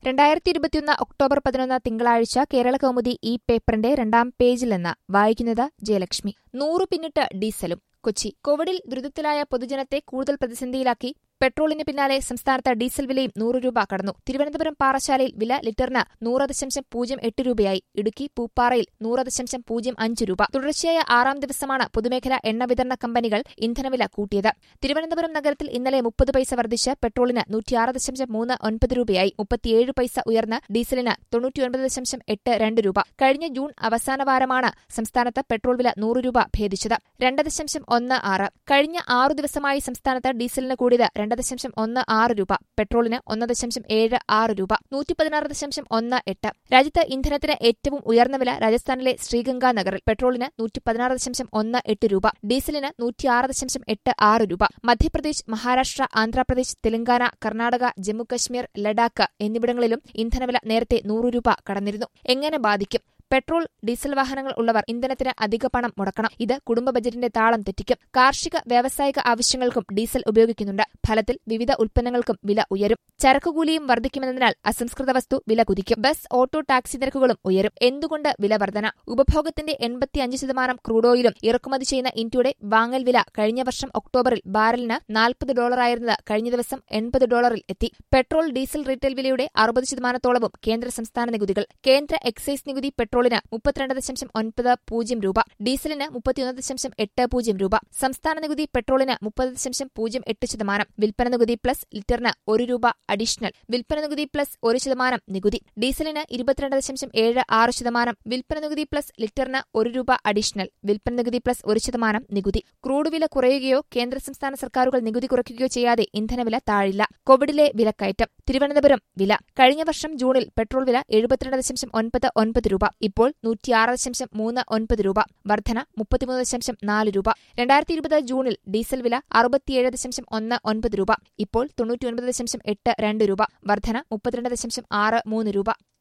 രണ്ടായിരത്തി ഇരുപത്തിയൊന്ന് ഒക്ടോബർ പതിനൊന്ന് തിങ്കളാഴ്ച കേരള കൗമുദി ഈ പേപ്പറിന്റെ രണ്ടാം പേജിൽ നിന്ന് വായിക്കുന്നത് ജയലക്ഷ്മി നൂറു പിന്നിട്ട് ഡീസലും കൊച്ചി കോവിഡിൽ ദുരിതത്തിലായ പൊതുജനത്തെ കൂടുതൽ പ്രതിസന്ധിയിലാക്കി പെട്രോളിന് പിന്നാലെ സംസ്ഥാനത്ത് ഡീസൽ വിലയും നൂറ് രൂപ കടന്നു തിരുവനന്തപുരം പാറശാലയിൽ വില ലിറ്ററിന് നൂറ് ദശാംശം പൂജ്യം എട്ട് രൂപയായി ഇടുക്കി പൂപ്പാറയിൽ നൂറ് ദശാംശം പൂജ്യം അഞ്ച് രൂപ തുടർച്ചയായ ആറാം ദിവസമാണ് പൊതുമേഖലാ എണ്ണ വിതരണ കമ്പനികൾ ഇന്ധനവില കൂട്ടിയത് തിരുവനന്തപുരം നഗരത്തിൽ ഇന്നലെ മുപ്പത് പൈസ വർദ്ധിച്ച് പെട്രോളിന് നൂറ്റിയാറ് ദശാംശം മൂന്ന് ഒൻപത് രൂപയായി മുപ്പത്തിയേഴ് പൈസ ഉയർന്ന് ഡീസലിന് തൊണ്ണൂറ്റിയൊൻപത് ദശാംശം എട്ട് രണ്ട് രൂപ കഴിഞ്ഞ ജൂൺ അവസാന വാരമാണ് സംസ്ഥാനത്ത് പെട്രോൾ വില നൂറ് രൂപ ഭേദിച്ചത് രണ്ട് ദശാംശം ഒന്ന് ആറ് കഴിഞ്ഞ ആറു ദിവസമായി സംസ്ഥാനത്ത് ഡീസലിന് കൂടിയത് രണ്ട് ദശാംശം ഒന്ന് ആറ് രൂപ പെട്രോളിന് ഒന്ന് ദശാംശം ഏഴ് ആറ് രൂപ നൂറ്റി പതിനാറ് ദശാംശം ഒന്ന് എട്ട് രാജ്യത്ത് ഇന്ധനത്തിന് ഏറ്റവും ഉയർന്ന വില രാജസ്ഥാനിലെ ശ്രീഗംഗാ നഗറിൽ പെട്രോളിന് നൂറ്റി പതിനാറ് ദശാംശം ഒന്ന് എട്ട് രൂപ ഡീസലിന് നൂറ്റിയാറ് ദശാംശം എട്ട് ആറ് രൂപ മധ്യപ്രദേശ് മഹാരാഷ്ട്ര ആന്ധ്രാപ്രദേശ് തെലങ്കാന കർണാടക ജമ്മുകശ്മീർ ലഡാക്ക് എന്നിവിടങ്ങളിലും ഇന്ധനവില നേരത്തെ നൂറ് രൂപ കടന്നിരുന്നു എങ്ങനെ ബാധിക്കും പെട്രോൾ ഡീസൽ വാഹനങ്ങൾ ഉള്ളവർ ഇന്ധനത്തിന് അധിക പണം മുടക്കണം ഇത് കുടുംബ ബജറ്റിന്റെ താളം തെറ്റിക്കും കാർഷിക വ്യാവസായിക ആവശ്യങ്ങൾക്കും ഡീസൽ ഉപയോഗിക്കുന്നുണ്ട് ഫലത്തിൽ വിവിധ ഉൽപ്പന്നങ്ങൾക്കും വില ഉയരും ചരക്കുകൂലിയും വർദ്ധിക്കുമെന്നതിനാൽ അസംസ്കൃത വസ്തു വില കുതിക്കും ബസ് ഓട്ടോ ടാക്സി നിരക്കുകളും ഉയരും എന്തുകൊണ്ട് വില വർധന ഉപഭോഗത്തിന്റെ എൺപത്തിയഞ്ച് ശതമാനം ക്രൂഡ് ഓയിലും ഇറക്കുമതി ചെയ്യുന്ന ഇന്ത്യയുടെ വാങ്ങൽ വില കഴിഞ്ഞ വർഷം ഒക്ടോബറിൽ ബാരലിന് നാൽപ്പത് ഡോളറായിരുന്നത് കഴിഞ്ഞ ദിവസം എൺപത് ഡോളറിൽ എത്തി പെട്രോൾ ഡീസൽ റീറ്റെയിൽ വിലയുടെ അറുപത് ശതമാനത്തോളവും കേന്ദ്ര സംസ്ഥാന നികുതികൾ കേന്ദ്ര എക്സൈസ് നികുതി പെട്രോളിന് മുപ്പത്തിരണ്ട് ദശാംശം ഒൻപത് പൂജ്യം രൂപ ഡീസലിന് മുപ്പത്തിയൊന്ന് ദശാംശം എട്ട് പൂജ്യം രൂപ സംസ്ഥാന നികുതി പെട്രോളിന് മുപ്പത് ദശാംശം പൂജ്യം എട്ട് ശതമാനം വിൽപ്പന നികുതി പ്ലസ് ലിറ്ററിന് ഒരു രൂപ അഡീഷണൽ വിൽപ്പന നികുതി പ്ലസ് ഒരു ശതമാനം നികുതി ഡീസലിന് ഇരുപത്തിരണ്ട് ദശാംശം ഏഴ് ആറ് ശതമാനം വിൽപ്പന നികുതി പ്ലസ് ലിറ്ററിന് ഒരു രൂപ അഡീഷണൽ വിൽപ്പന നികുതി പ്ലസ് ഒരു ശതമാനം നികുതി ക്രൂഡ് വില കുറയുകയോ കേന്ദ്ര സംസ്ഥാന സർക്കാരുകൾ നികുതി കുറയ്ക്കുകയോ ചെയ്യാതെ ഇന്ധനവില താഴില്ല കോവിഡിലെ വിലക്കയറ്റം തിരുവനന്തപുരം വില കഴിഞ്ഞ വർഷം ജൂണിൽ പെട്രോൾ വില എഴുപത്തിരണ്ട് ദശാംശം ഒൻപത് ഒൻപത് രൂപ ഇപ്പോൾ നൂറ്റിയാറ് ദശാംശം മൂന്ന് ഒൻപത് രൂപ വർധന മുപ്പത്തിമൂന്ന് ദശാംശം നാല് രൂപ രണ്ടായിരത്തി ഇരുപത് ജൂണിൽ ഡീസൽ വില അറുപത്തിയേഴ് ദശാംശം ഒന്ന് ഒൻപത് രൂപ ഇപ്പോൾ തൊണ്ണൂറ്റിയൊൻപത് ദശാംശം എട്ട് രണ്ട് രൂപ വർധന മുപ്പത്തിരണ്ട് ദശാംശം ആറ് മൂന്ന് രൂപ